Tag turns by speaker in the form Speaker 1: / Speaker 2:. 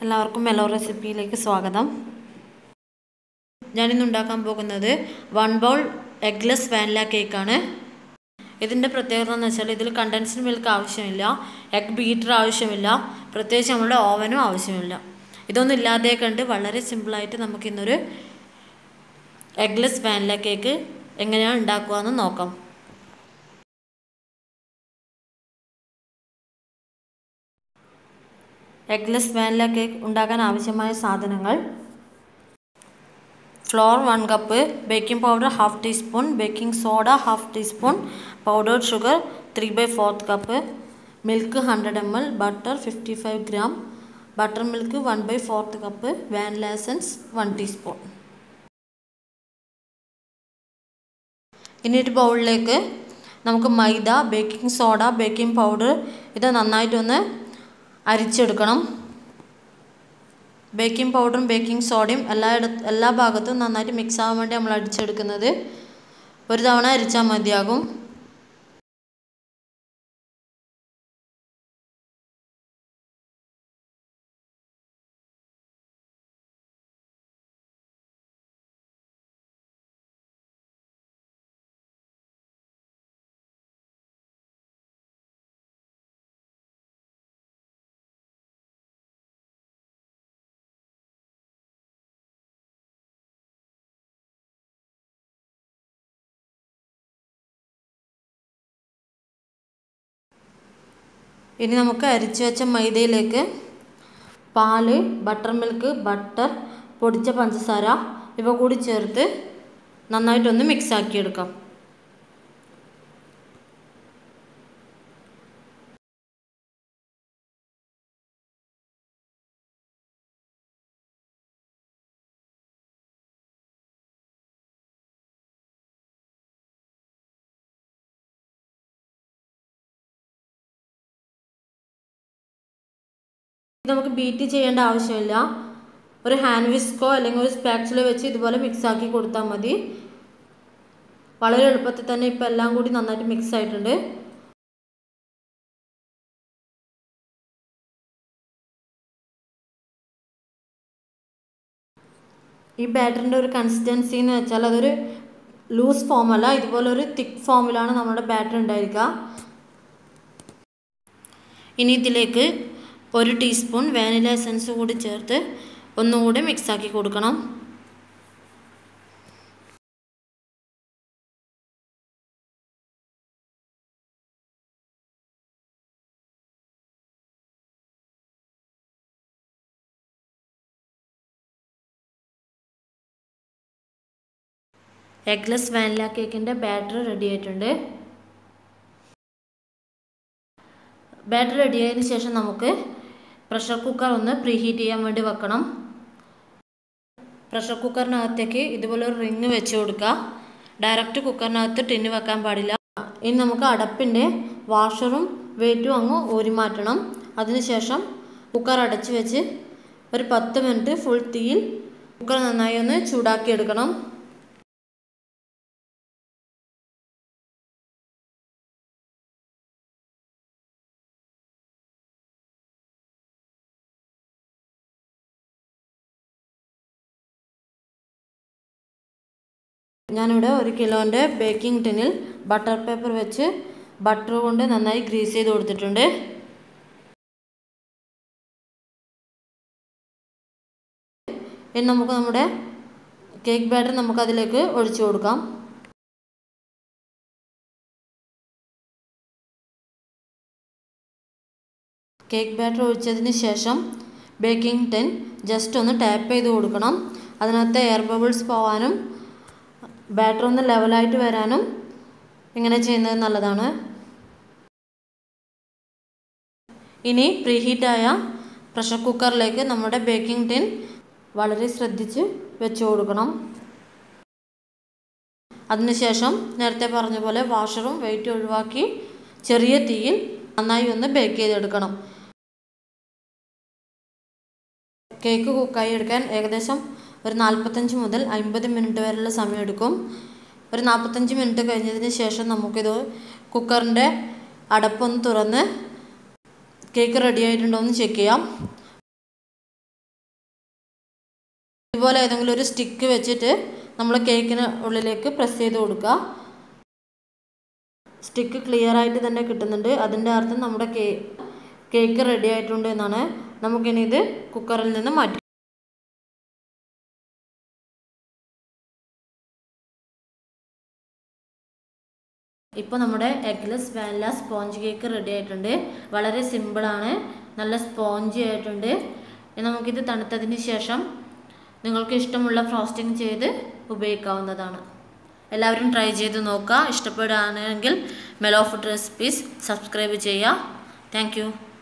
Speaker 1: എല്ലാവർക്കും മെലോ റെസിപ്പിയിലേക്ക് സ്വാഗതം ഞാനിന്ന് ഉണ്ടാക്കാൻ പോകുന്നത് വൺ ബൗൾ എഗ്ലെസ് വാനില കേക്കാണ് ഇതിൻ്റെ പ്രത്യേകത എന്ന് വെച്ചാൽ ഇതിൽ കണ്ടൻസ്ഡ് മിൽക്ക് ആവശ്യമില്ല എഗ് ബീറ്റർ ആവശ്യമില്ല പ്രത്യേകിച്ച് നമ്മുടെ ഓവനും ആവശ്യമില്ല ഇതൊന്നും ഇല്ലാതെ കണ്ട് വളരെ സിമ്പിളായിട്ട് നമുക്കിന്നൊരു എഗ്ലെസ് വാനില കേക്ക് എങ്ങനെയാണ് ഉണ്ടാക്കുക എന്ന് നോക്കാം എഗ്ലെസ് വാനില കേക്ക് ഉണ്ടാക്കാൻ ആവശ്യമായ സാധനങ്ങൾ flour one cup baking powder half teaspoon baking soda half teaspoon powdered sugar three by fourth cup milk hundred M L butter fifty five gram butter milk one by fourth cup vanilla essence one teaspoon ഇനി ഒരു ബൗളിലേക്ക് നമുക്ക് maida baking soda baking powder ഇത് നന്നായിട്ടൊന്ന് അരിച്ചെടുക്കണം baking പൗഡറും baking സോഡയും എല്ലായിട എല്ലാ ഭാഗത്തും നന്നായിട്ട് മിക്സ് ആവാൻ വേണ്ടി നമ്മൾ അടിച്ചെടുക്കുന്നത് ഒരു തവണ അരിച്ചാൽ മതിയാകും ഇനി നമുക്ക് അരിച്ചു വെച്ച മൈദയിലേക്ക് പാല് ബട്ടർ മിൽക്ക് ബട്ടർ പൊടിച്ച പഞ്ചസാര ഇവ കൂടി ചേർത്ത് നന്നായിട്ടൊന്ന് മിക്സ് ആക്കിയെടുക്കാം നമുക്ക് ബീറ്റ് ചെയ്യേണ്ട ആവശ്യമില്ല ഒരു ഹാൻഡ് വിസ്കോ അല്ലെങ്കിൽ ഒരു സ്പാക്സിലോ വെച്ച് ഇതുപോലെ മിക്സ് ആക്കി കൊടുത്താൽ മതി വളരെ എളുപ്പത്തിൽ തന്നെ ഇപ്പം എല്ലാം കൂടി നന്നായിട്ട് മിക്സ് ആയിട്ടുണ്ട് ഈ ബാറ്ററിൻ്റെ ഒരു കൺസിസ്റ്റൻസി എന്ന് വെച്ചാൽ അതൊരു ലൂസ് ഫോമല്ല ഇതുപോലെ ഒരു തിക്ക് ഫോമിലാണ് നമ്മുടെ ബാറ്റർ ഉണ്ടായിരിക്കുക ഇനി ഇതിലേക്ക് ഒരു ടീസ്പൂൺ വാനില എസൻസ് കൂടി ചേർത്ത് ഒന്നുകൂടി മിക്സാക്കി കൊടുക്കണം എഗ്ലെസ് വാനില കേക്കിൻ്റെ ബാറ്റർ റെഡി ആയിട്ടുണ്ട് ബാറ്റർ റെഡി ആയതിനു ശേഷം നമുക്ക് പ്രഷർ കുക്കർ ഒന്ന് പ്രീ ഹീറ്റ് ചെയ്യാൻ വേണ്ടി വെക്കണം പ്രഷർ കുക്കറിനകത്തേക്ക് ഇതുപോലെ ഒരു റിങ് വെച്ച് കൊടുക്കുക ഡയറക്റ്റ് കുക്കറിനകത്ത് ടിന്ന് വെക്കാൻ പാടില്ല ഇനി നമുക്ക് അടപ്പിൻ്റെ വാഷറും വെയിറ്റും അങ്ങ് ഊരി മാറ്റണം അതിനുശേഷം കുക്കർ അടച്ച് വെച്ച് ഒരു പത്ത് മിനിറ്റ് ഫുൾ തീയിൽ കുക്കർ നന്നായി ഒന്ന് ചൂടാക്കി എടുക്കണം ഞാനിവിടെ ഒരു കിലോൻ്റെ ബേക്കിംഗ് ടിന്നിൽ ബട്ടർ പേപ്പർ വെച്ച് ബട്ടർ കൊണ്ട് നന്നായി ഗ്രീസ് ചെയ്ത് കൊടുത്തിട്ടുണ്ട് ഇനി നമുക്ക് നമ്മുടെ കേക്ക് ബാറ്റർ നമുക്കതിലേക്ക് ഒഴിച്ചു കൊടുക്കാം കേക്ക് ബാറ്റർ ഒഴിച്ചതിന് ശേഷം ബേക്കിംഗ് ടിൻ ജസ്റ്റ് ഒന്ന് ടാപ്പ് ചെയ്ത് കൊടുക്കണം അതിനകത്ത് എയർ ബബിൾസ് പോകാനും ബാറ്റർ ഒന്ന് ലെവലായിട്ട് വരാനും ഇങ്ങനെ ചെയ്യുന്നത് നല്ലതാണ് ഇനി പ്രീഹീറ്റായ പ്രഷർ കുക്കറിലേക്ക് നമ്മുടെ ബേക്കിംഗ് ടിൻ വളരെ ശ്രദ്ധിച്ച് വെച്ച് കൊടുക്കണം അതിനുശേഷം നേരത്തെ പറഞ്ഞ പോലെ വാഷറും വെയിറ്റ് ഒഴിവാക്കി ചെറിയ തീയിൽ നന്നായി ഒന്ന് ബേക്ക് ചെയ്തെടുക്കണം കേക്ക് കുക്കായി എടുക്കാൻ ഏകദേശം ഒരു നാൽപ്പത്തഞ്ച് മുതൽ അമ്പത് മിനിറ്റ് വരെയുള്ള സമയമെടുക്കും ഒരു നാൽപ്പത്തഞ്ച് മിനിറ്റ് കഴിഞ്ഞതിന് ശേഷം നമുക്കിത് കുക്കറിൻ്റെ അടപ്പൊന്ന് തുറന്ന് കേക്ക് റെഡി ആയിട്ടുണ്ടോ എന്ന് ചെക്ക് ചെയ്യാം ഇതുപോലെ ഏതെങ്കിലും ഒരു സ്റ്റിക്ക് വെച്ചിട്ട് നമ്മൾ കേക്കിന് ഉള്ളിലേക്ക് പ്രസ് ചെയ്ത് കൊടുക്കുക സ്റ്റിക്ക് ക്ലിയർ ആയിട്ട് തന്നെ കിട്ടുന്നുണ്ട് അതിൻ്റെ അർത്ഥം നമ്മുടെ കേ കേക്ക് റെഡി ആയിട്ടുണ്ട് എന്നാണ് നമുക്കിനി ഇത് കുക്കറിൽ നിന്ന് മാറ്റി ഇപ്പോൾ നമ്മുടെ eggless vanilla sponge cake ready ആയിട്ടുണ്ട് വളരെ സിമ്പിളാണ് നല്ല സ്പോഞ്ചി ആയിട്ടുണ്ട് ഇനി നമുക്കിത് തണുത്തതിന് ശേഷം നിങ്ങൾക്ക് ഇഷ്ടമുള്ള ഫ്രോസ്റ്റിംഗ് ചെയ്ത് ഉപയോഗിക്കാവുന്നതാണ് എല്ലാവരും ട്രൈ ചെയ്ത് നോക്കുക ഇഷ്ടപ്പെടുകയാണെങ്കിൽ മെലോ ഫുഡ് റെസിപ്പീസ് സബ്സ്ക്രൈബ് ചെയ്യുക താങ്ക്